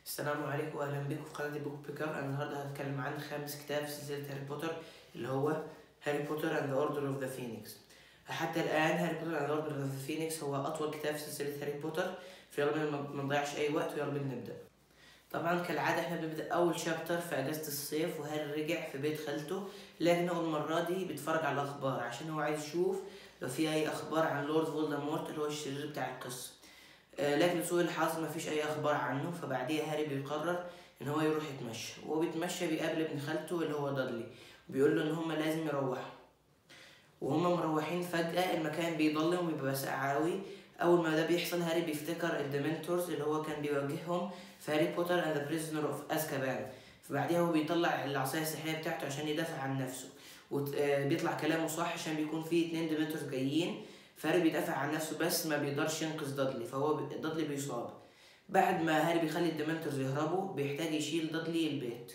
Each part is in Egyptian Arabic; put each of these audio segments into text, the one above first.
السلام عليكم واهلا بكم في قناه بوك بيكر انا النهارده هتكلم عن خامس كتاب في سلسله هاري بوتر اللي هو هاري بوتر اند اوردر اوف ذا فينيكس حتى الان هاري بوتر اند اوردر اوف ذا فينيكس هو اطول كتاب في سلسله هاري بوتر فيلا بينا ما نضيعش اي وقت ويلا بينا نبدا طبعا كالعاده احنا بنبدا اول شابتر في اجازه الصيف وهاري رجع في بيت خالته لكن هو المره دي بيتفرج على الاخبار عشان هو عايز يشوف لو في اي اخبار عن لورد فولدمورت اللي هو الشرير بتاع القصه آه، لكن لسوء الحظ مفيش اي اخبار عنه فبعديها هاري بيقرر ان هو يروح يتمشى وهو بيتمشى بيقابل ابن خالته اللي هو دادلي بيقول له ان هما لازم يروحوا وهما مروحين فجأة المكان بيضلم وبيبقى ساقع أوي أول ما ده بيحصل هاري بيفتكر الديمنتورز اللي هو كان بيواجههم في هاري بوتر اند ذا بريزنر اوف أزكابان فبعديها هو بيطلع العصاية السحرية بتاعته عشان يدافع عن نفسه وبيطلع كلامه صح عشان بيكون في اتنين ديمنتورز جايين فهاري بيدافع عن نفسه بس ما بيقدرش ينقذ دادلي فهو بي... دادلي بيصاب بعد ما هاري بيخلي الديمنتورز يهربوا بيحتاج يشيل دادلي البيت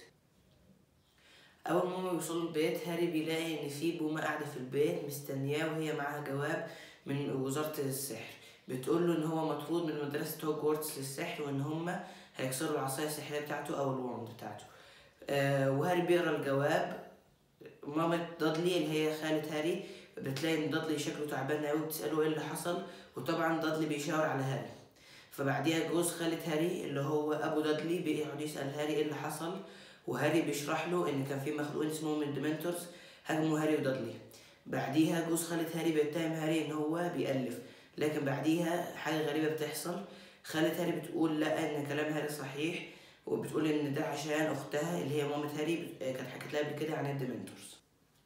اول ما هم يوصلوا البيت هاري بيلاقي ان في بومة قاعدة في البيت مستنياه وهي معاها جواب من وزارة السحر بتقول له ان هو مطرود من مدرسة هوجورتس للسحر وان هم هيكسروا العصاية السحرية بتاعته او الوند بتاعته آه وهاري بيقرا الجواب مامة دادلي اللي هي خالة هاري بتلاقي ان دادلي شكله تعبان قوي بتساله ايه اللي حصل وطبعا دادلي بيشاور على هاري فبعديها جوز خالة هاري اللي هو ابو دادلي بيقعد يسال هاري ايه اللي حصل وهاري بيشرح له ان كان في مخلوقين اسمهم الديمنتورز هاجموا هاري ودادلي بعديها جوز خالة هاري بيتهم هاري ان هو بيألف لكن بعديها حاجة غريبة بتحصل خالة هاري بتقول لا ان كلام هاري صحيح وبتقول ان ده عشان اختها اللي هي مامة هاري كانت حكت لها قبل كده عن الديمنتورز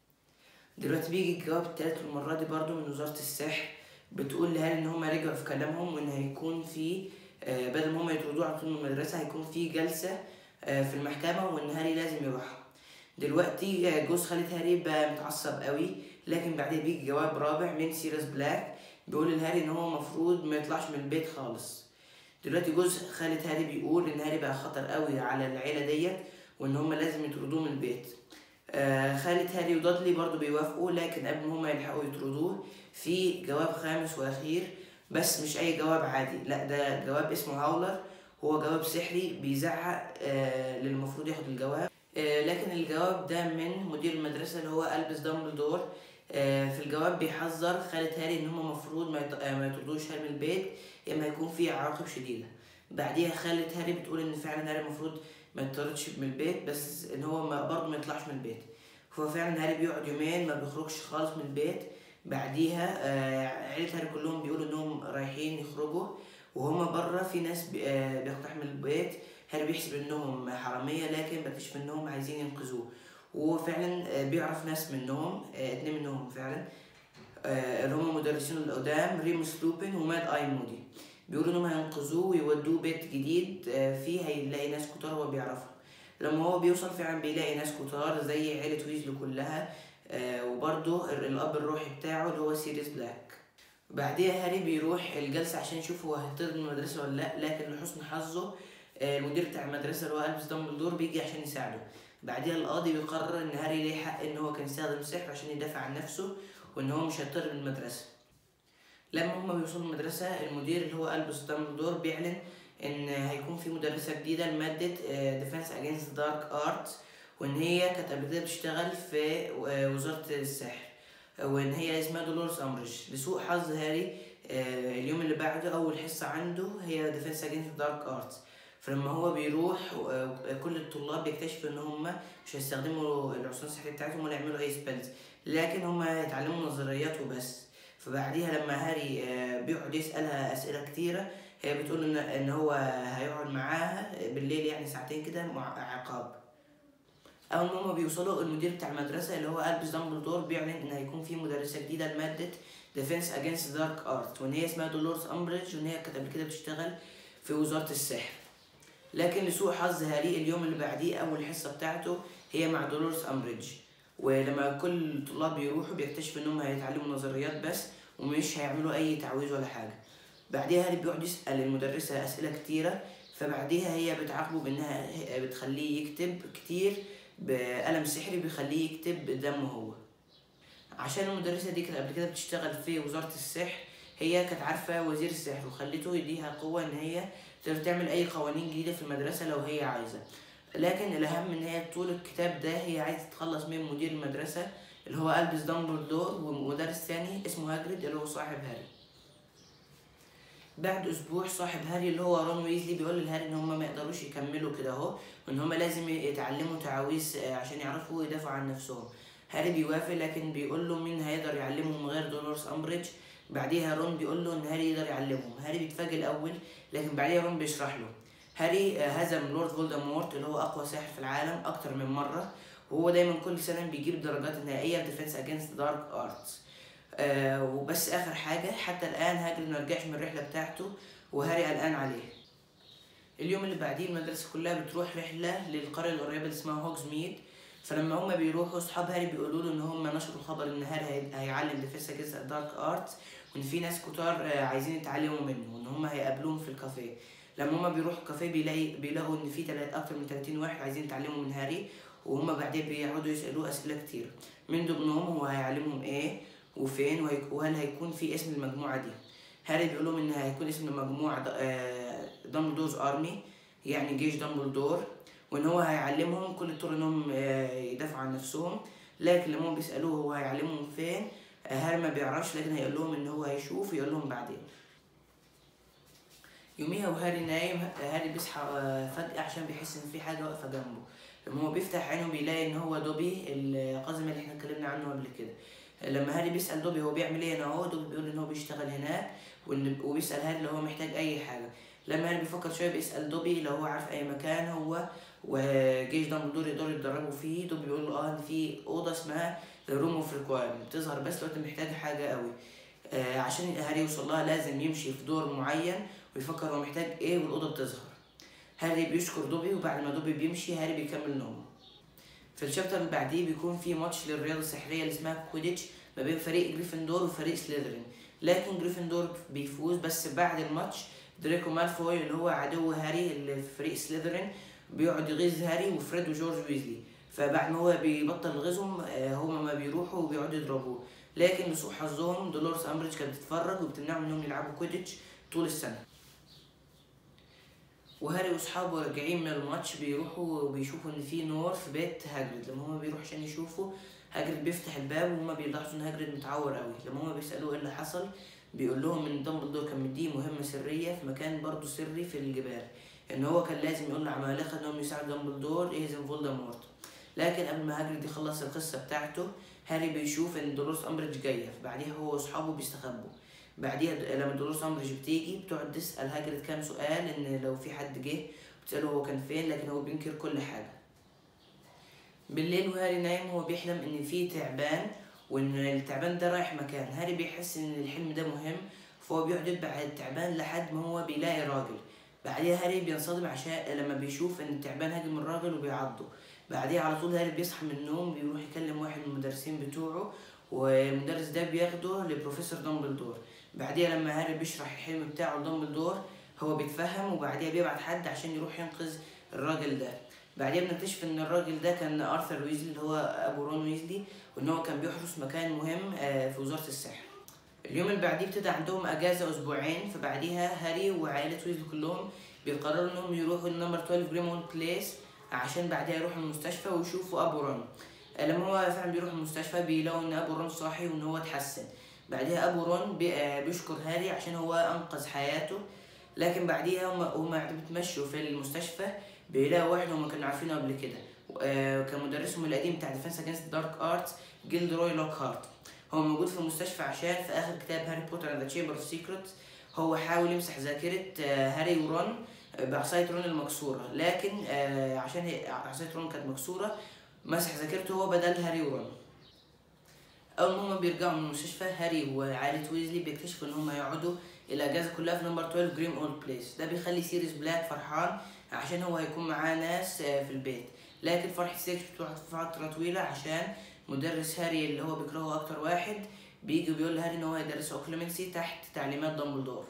دلوقتي بيجي الجواب التالت المرة دي برضو من وزارة السحر بتقول لهاري ان هما رجعوا في كلامهم وان هيكون في آه بدل ما هما يطردوه على طول من المدرسة هيكون في جلسة آه في المحكمة وان هاري لازم يروح دلوقتي آه جوز خالة هاري بقى متعصب قوي لكن بعدين بيجي جواب رابع من سيريس بلاك بيقول لهاري ان هو المفروض ما يطلعش من البيت خالص دلوقتي جوز خالة هاري بيقول ان هاري بقى خطر قوي على العيلة ديت وان هما لازم يطردوه من البيت آه خالة هاري ودادلي برضو بيوافقوا لكن قبل ما هما يلحقوا يطردوه في جواب خامس واخير بس مش اي جواب عادي لا ده جواب اسمه هاولر هو جواب سحري بيزعق آه للي المفروض ياخد الجواب آه لكن الجواب ده من مدير المدرسة اللي هو ألبس دامبلدور آه في الجواب بيحذر خالة هاري ان هما المفروض ما, يط... ما يطردوش هاري من البيت يا اما هيكون في عواقب شديدة بعديها خالة هاري بتقول ان فعلا هاري المفروض ما يطردش من البيت بس ان هو ما برضه ما يطلعش من البيت هو فعلا هاري بيقعد يومين ما بيخرجش خالص من البيت بعديها آه عيلة هاري كلهم بيقولوا انهم رايحين يخرجوا وهما بره في ناس بي آه بيقتحموا البيت هاري بيحسب انهم حرامية لكن بيكتشف انهم عايزين ينقذوه وهو فعلا آه بيعرف ناس منهم آه اتنين منهم فعلا آه اللي هما مدرسين القدام ريموس لوبين وماد اي مودي بيقولوا انهم هينقذوه ويودوه بيت جديد آه فيه هيلاقي ناس كتار هو بيعرفهم لما هو بيوصل فعلا بيلاقي ناس كتار زي عيلة ويزلي كلها آه وبرضه الأب الروحي بتاعه اللي هو سيريس بلاك بعديها هاري بيروح الجلسة عشان يشوف هو هيطرد من المدرسة ولا لأ لكن لحسن حظه آه المدير بتاع المدرسة اللي هو ألبس دامبلدور بيجي عشان يساعده بعديها القاضي بيقرر إن هاري ليه حق إن هو كان يستخدم السحر عشان يدافع عن نفسه وإن هو مش هيطرد من المدرسة لما هما بيوصلوا المدرسة المدير اللي هو ألبس دامبلدور بيعلن ان هيكون في مدرسه جديده لماده ديفنس اجينست دارك ارتس وان هي كانت قبل كده بتشتغل في وزاره السحر وان هي اسمها دولورس امبريدج لسوء حظ هاري اليوم اللي بعده اول حصه عنده هي ديفنس اجينست دارك ارتس فلما هو بيروح كل الطلاب بيكتشفوا ان هم مش هيستخدموا العصيان السحريه بتاعتهم ولا يعملوا اي سبيلز لكن هم هيتعلموا نظريات وبس فبعديها لما هاري بيقعد يسالها اسئله كتيره هي بتقول ان ان هو هيقعد معاها بالليل يعني ساعتين كده مع عقاب اول ما هما بيوصلوا المدير بتاع المدرسه اللي هو البس دامبلدور بيعلن ان هيكون في مدرسه جديده لماده ديفنس اجينست دارك ارت وان هي اسمها دولورس امبريدج وان هي كانت قبل كده بتشتغل في وزاره السحر لكن لسوء حظ هاري اليوم اللي بعديه اول حصه بتاعته هي مع دولورس امبريدج ولما كل الطلاب بيروحوا بيكتشفوا انهم هيتعلموا نظريات بس ومش هيعملوا اي تعويذ ولا حاجه بعديها هاري بيقعد يسأل المدرسة أسئلة كتيرة فبعديها هي بتعاقبه بإنها بتخليه يكتب كتير بقلم سحري بيخليه يكتب بدمه هو عشان المدرسة دي كانت قبل كده بتشتغل في وزارة السحر هي كانت عارفة وزير السحر وخلته يديها قوة إن هي تقدر تعمل اي قوانين جديده في المدرسه لو هي عايزه لكن الاهم ان هي طول الكتاب ده هي عايزه تتخلص من مدير المدرسه اللي هو البس دامبلدور ومدرس تاني اسمه هاجريد اللي هو صاحب هاري بعد اسبوع صاحب هاري اللي هو رون ويزلي بيقول لهاري ان هم ما يقدروش يكملوا كده اهو وان هم لازم يتعلموا تعاويذ آه، عشان يعرفوا يدافعوا عن نفسهم هاري بيوافق لكن بيقول له مين هيقدر يعلمهم غير دولورس امبريدج بعديها رون بيقول له ان هاري يقدر يعلمهم هاري بيتفاجئ الاول لكن بعديها رون بيشرح له هاري آه، هزم لورد فولدمورت اللي هو اقوى ساحر في العالم اكتر من مره وهو دايما كل سنه بيجيب درجات النهائيه في ديفنس اجينست دارك ارتس آه وبس اخر حاجه حتى الان هاجري ما رجعش من الرحله بتاعته وهاري قلقان عليه اليوم اللي بعديه المدرسه كلها بتروح رحله للقريه القريبه اللي اسمها هوكس ميد فلما هما بيروحوا اصحاب هاري بيقولوا له ان هما نشروا خبر ان هاري هي- هيعلم ديفنس اجينست دارك ارتس وان في ناس كتار آه، عايزين يتعلموا منه وان هما هيقابلوهم في الكافيه لما هما بيروحوا الكافيه بيلاقي بيلاقوا ان في تلات اكتر من 30 واحد عايزين يتعلموا من هاري وهما بعدين بيقعدوا يسالوه اسئله كتير من ضمنهم هو هيعلمهم ايه وفين وهيك- وهل هيكون في اسم المجموعه دي هاري بيقول لهم ان هيكون اسم المجموعه د- آه، دامبلدورز ارمي يعني جيش دامبلدور وان هو هيعلمهم كل الطرق انهم آه، يدافعوا عن نفسهم لكن لما هم بيسالوه هو هيعلمهم فين آه، هاري ما بيعرفش لكن هيقول لهم ان هو هيشوف ويقول لهم بعدين يوميها وهاري نايم هاري بيصحى آه، فجأة عشان بيحس إن في حاجة واقفة جنبه لما هو بيفتح عينه بيلاقي إن هو دوبي القزم اللي إحنا اتكلمنا عنه قبل كده لما هاري بيسأل دوبي هو بيعمل إيه هنا أهو دوبي بيقول إن هو بيشتغل هناك وإن- وبيسأل هاري لو هو محتاج أي حاجة لما هاري بيفكر شوية بيسأل دوبي لو هو عارف أي مكان هو وجيش دامبلدور يقدروا يتدربوا فيه دوبي بيقول له اه ان في اوضه اسمها روم اوف ريكوايرمنت بتظهر بس لو انت محتاج حاجه قوي آه عشان هاري يوصل لها لازم يمشي في دور معين ويفكر هو محتاج ايه والاوضه بتظهر هاري بيشكر دوبي وبعد ما دوبي بيمشي هاري بيكمل نومه في الشابتر اللي بعديه بيكون في ماتش للرياضه السحريه اللي اسمها كويديتش ما بين فريق جريفندور وفريق سليذرين لكن جريفندور بيفوز بس بعد الماتش دريكو مالفوي اللي هو عدو هاري اللي في فريق سليذرين بيقعد يغيظ هاري وفريد وجورج ويزلي فبعد ما هو بيبطل غيظهم آه، هما ما بيروحوا وبيقعدوا يضربوه لكن لسوء حظهم دولورس امبريدج كانت بتتفرج وبتمنعهم انهم يلعبوا كويديتش طول السنه وهاري واصحابه راجعين من الماتش بيروحوا وبيشوفوا ان في نور في بيت هاجريد لما هما بيروحوا عشان يشوفوا هاجريد بيفتح الباب وهما بيلاحظوا ان هاجريد متعور قوي لما هما بيسالوه ايه اللي حصل بيقول لهم ان دامبلدور كان مديه مهمه سريه في مكان برضه سري في الجبال ان هو كان لازم يقول لعمالقه انهم يساعدوا دامبلدور يهزم فولدمورت لكن قبل ما هاجريد يخلص القصه بتاعته هاري بيشوف ان دولورس امبريدج جايه فبعديها هو واصحابه بيستخبوا بعديها د- لما دولورس امبريدج بتيجي بتقعد تسال هاجريد كام سؤال ان لو في حد جه بتساله هو كان فين لكن هو بينكر كل حاجه بالليل وهاري نايم هو بيحلم ان في تعبان وان التعبان ده رايح مكان هاري بيحس ان الحلم ده مهم فهو بيقعد يتبع التعبان لحد ما هو بيلاقي راجل بعديها هاري بينصدم عشان لما بيشوف ان التعبان هاجم الراجل وبيعضه بعديها على طول هاري بيصحى من النوم بيروح يكلم واحد من المدرسين بتوعه والمدرس ده بياخده لبروفيسور دامبلدور بعديها لما هاري بيشرح الحلم بتاعه لدامبلدور هو بيتفهم وبعديها بيبعت حد عشان يروح ينقذ الراجل ده بعديها بنكتشف ان الراجل ده كان ارثر ويزلي اللي هو ابو رون ويزلي وان هو كان بيحرس مكان مهم آه، في وزاره السحر اليوم اللي بعديه ابتدى عندهم اجازه اسبوعين فبعديها هاري وعائله ويزلي كلهم بيقرروا انهم يروحوا النمبر 12 جريمون بليس عشان بعدها يروحوا المستشفى ويشوفوا ابو رون آه، لما هو فعلا بيروح المستشفى بيلاقوا ان ابو رون صاحي وان هو اتحسن بعدها ابو رون بي- آه، بيشكر هاري عشان هو انقذ حياته لكن بعديها هم هم قاعدين بيتمشوا في المستشفى بيلاقوا واحد هم كانوا عارفينه قبل كده آه، كان مدرسهم القديم بتاع ديفنس اجينست دارك ارتس جيلد روي لوك هارت هو موجود في المستشفى عشان في اخر كتاب هاري بوتر اند ذا تشامبر اوف سيكريتس هو حاول يمسح ذاكرة آه، هاري ورون آه، بعصاية رون المكسورة لكن آه، عشان هي- عصاية رون كانت مكسورة مسح ذاكرته هو بدل هاري ورون اول ما هما بيرجعوا من المستشفى هاري وعائلة ويزلي بيكتشفوا ان هما يقعدوا الاجازة كلها في نمبر 12 جريم اولد بليس ده بيخلي سيريس بلاك فرحان عشان هو هيكون معاه ناس آه، في البيت لكن فرحة سيريس بتقعد فترة طويلة عشان مدرس هاري اللي هو بيكرهه اكتر واحد بيجي بيقول لهاري ان هو هيدرسه اوكليمنسي تحت تعليمات دامبلدور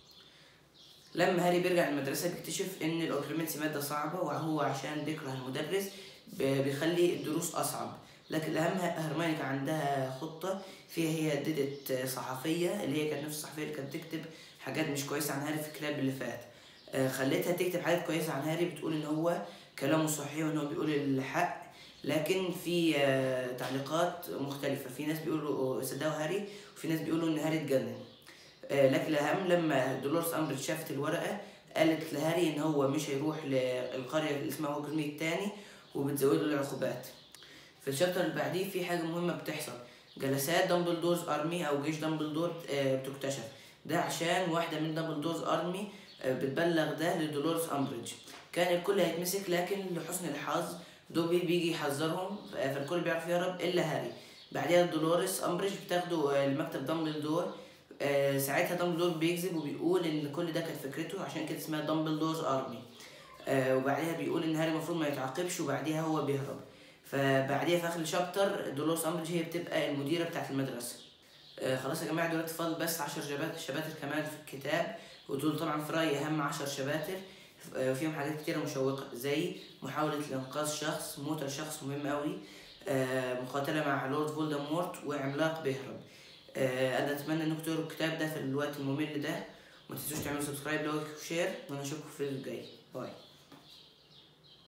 لما هاري بيرجع المدرسة بيكتشف ان الاوكليمنسي مادة صعبة وهو عشان بيكره المدرس ب- بيخلي الدروس اصعب لكن الاهم هرماني كان عندها خطة فيها هي ديدت صحفية اللي هي كانت نفس الصحفية اللي كانت بتكتب حاجات مش كويسة عن هاري في الكتاب اللي فات آه، خليتها تكتب حاجات كويسة عن هاري بتقول إن هو كلامه صحيح وإن هو بيقول الحق لكن في آه، تعليقات مختلفة في ناس بيقولوا صدقوا هاري وفي ناس بيقولوا إن هاري اتجنن آه، لكن الأهم لما دولورس أمبريدج شافت الورقة قالت لهاري إن هو مش هيروح للقرية اللي اسمها هوجرميد التاني وبتزود له العقوبات في الشابتر اللي بعديه في حاجة مهمة بتحصل جلسات دامبلدورز أرمي أو جيش دامبلدور آه، بتكتشف ده عشان واحدة من دامبلدورز أرمي آه، بتبلغ ده لدولورس أمبريدج كان الكل هيتمسك لكن لحسن الحظ دوبي بيجي يحذرهم آه، فالكل بيعرف يهرب إلا هاري بعدها دولوريس أمبريدج بتاخده آه، لمكتب دامبلدور آه، ساعتها دامبلدور بيكذب وبيقول إن كل ده كانت فكرته عشان كده اسمها دامبلدورز أرمي آه، وبعدها بيقول إن هاري المفروض ما يتعاقبش وبعديها هو بيهرب فبعديها في اخر الشابتر دولورس امبريدج هي بتبقى المديره بتاعه المدرسه آه خلاص يا جماعه دلوقتي فاضل بس 10 شباتر شباتر كمان في الكتاب ودول طبعا في رايي اهم 10 شباتر آه، وفيهم حاجات كتيره مشوقه زي محاوله لانقاذ شخص موت شخص مهم قوي آه مقاتله مع لورد فولدمورت وعملاق بيهرب آه انا اتمنى انكم تقروا الكتاب ده في الوقت الممل ده وما تنسوش تعملوا سبسكرايب لايك وشير وانا اشوفكم في الفيديو الجاي باي